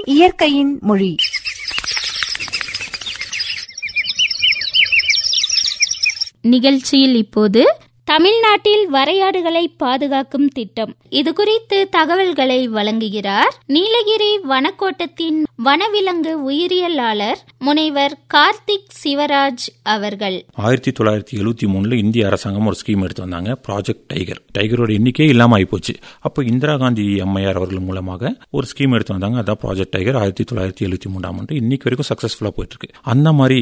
இயற்கையின் மொழி நிகழ்ச்சியில் இப்போது தமிழ்நாட்டில் வரையாடுகளை பாதுகாக்கும் திட்டம் இது குறித்து தகவல்களை வழங்குகிறார் நீலகிரி வனக்கோட்டத்தின் வனவிலங்கு உயிரியலாளர் முனைவர் கார்த்திக் சிவராஜ் அவர்கள் ஆயிரத்தி தொள்ளாயிரத்தி எழுபத்தி மூணுல இந்திய அரசாங்கம் ஒரு ஸ்கீம் எடுத்து வந்தாங்க ப்ராஜெக்ட் டைகர் டைகரோட எண்ணிக்கையே இல்லாம ஆயிப்போச்சு அப்போ இந்திரா காந்தி அம்மையார் அவர்கள் மூலமாக ஒரு ஸ்கீம் எடுத்து வந்தாங்க அதான் ப்ராஜெக்ட் டைகர் ஆயிரத்தி தொள்ளாயிரத்தி எழுபத்தி மூணாம் ஆண்டு இன்னைக்கு வரைக்கும் சக்சஸ்ஃபுல்லா போயிட்டு இருக்கு அந்த மாதிரி